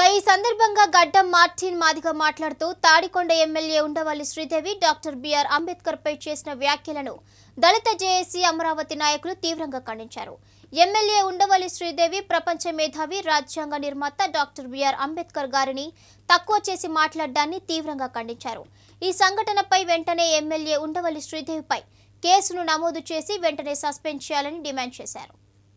ఈ సందర్భంగా గడ్డం మార్టిన్ మాదిగ మాట్లాడుతూ Tadikonda MLA Undavalli Sridevi doctor BR Ambedkar పై చేసిన వ్యాఖ్యలను దళిత జేఏసీ అమరావతి నాయకులు తీవ్రంగా ఖండించారు ఎమ్మెల్యే ఉండవల్లి శ్రీదేవి ప్రపంచ మేధావి రాజ్యాంగ నిర్మాత డాక్టర్ బిఆర్ అంబేద్కర్ గారిని తక్కువ చేసి మాట్లాడడాన్ని తీవ్రంగా ఖండించారు ఈ సంఘటనపై వెంటనే ఎమ్మెల్యే ఉండవల్లి శ్రీదేవిపై కేసును నమోదు చేసి వెంటనే సస్పెండ్ చేయాలని డిమాండ్ చేశారు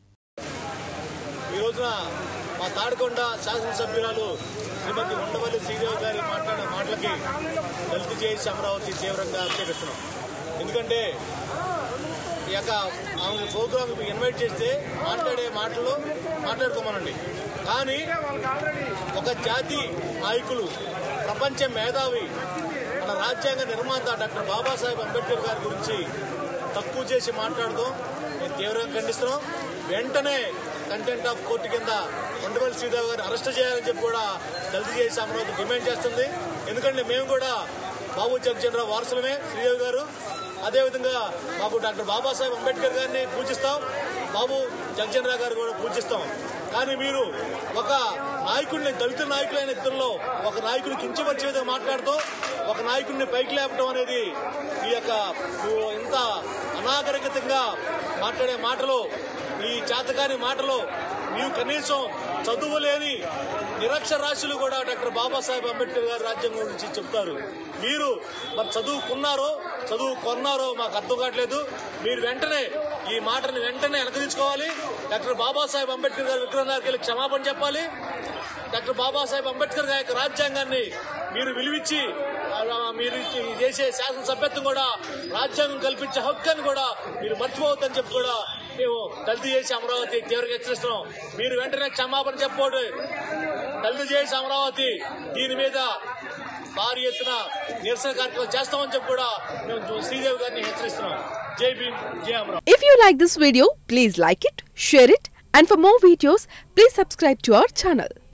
ఈ రోజున మా తాడికొండ శాసనసభ్యురాలు శ్రీమతి ఉండవల్లి శ్రీదేవి గారి మాట్లాడిన మాటలకి దళిత చేసి అమరావతి తీవ్రంగా అభ్యర్థిస్తున్నాం ఎందుకంటే ఈ యొక్క ఆమె ప్రోగ్రామ్ ఇన్వైట్ చేస్తే మాట్లాడే మాటలు మాట్లాడుకోమనండి కానీ ఒక జాతి నాయకులు ప్రపంచ మేధావి మన రాజ్యాంగ నిర్మాత డాక్టర్ బాబాసాహెబ్ అంబేద్కర్ గారి గురించి తక్కువ చేసి మాట్లాడదాం మేము తీవ్రంగా ఖండిస్తున్నాం వెంటనే కంటెంట్ ఆఫ్ కోర్టు కింద ఉండవల్లి శ్రీదేవి గారిని అరెస్ట్ చేయాలని చెప్పి కూడా దళిత చేసి అమరావతి డిమాండ్ చేస్తుంది ఎందుకంటే మేము కూడా బాబు జగజనరావు వారసులమే శ్రీదేవి గారు అదేవిధంగా మాకు డాక్టర్ బాబాసాహెబ్ అంబేద్కర్ గారిని పూజిస్తాం బాబు జగజనరావు గారు కూడా పూజిస్తాం కానీ మీరు ఒక నాయకుడిని దళిత నాయకులైన ఇద్దరిలో ఒక నాయకుని కించవచ్చే విధంగా మాట్లాడుతూ ఒక నాయకుడిని పైకి లేపడం అనేది ఈ యొక్క నువ్వు ఇంత అనాగరికతంగా మాట్లాడే మాటలు ఈ చేతకాని మాటలు నీవు కనీసం చదువు లేని నిరక్షరాస్యులు కూడా డాక్టర్ బాబాసాహెబ్ అంబేద్కర్ గారి రాజ్యాంగం గురించి చెప్తారు మీరు మరి చదువుకున్నారో చదువు కొన్నారో మాకు అర్థం కావట్లేదు మీరు వెంటనే ఈ మాటని వెంటనే వెనకదించుకోవాలి డాక్టర్ బాబాసాహెబ్ అంబేద్కర్ గారి విగ్రహం దగ్గరికి వెళ్ళి క్షమాపణ చెప్పాలి డాక్టర్ బాబాసాహెబ్ అంబేద్కర్ గారి యొక్క రాజ్యాంగాన్ని మీరు విలువిచ్చి ఆ, మీరు ఈ చేసే శాసనసభ్యత్వం కూడా రాజ్యాంగం కల్పించే హక్కుని కూడా మీరు మర్చిపోవద్దని చెప్పి కూడా మేము దళిత చేసి అమరావతి తీవ్రంగా హెచ్చరిస్తున్నాం మీరు వెంటనే క్షమాపణ చెప్పండి దళిత చేసి అమరావతి దీని మీద భారీ ఎత్తున నిరసన కార్యక్రమం చేస్తామని చెప్పి కూడా మేము శ్రీదేవి గారిని హెచ్చరిస్తున్నాం జై భీమ్ జై Amaravati If you like this video, please like it, share it, and for more videos, please subscribe to our channel.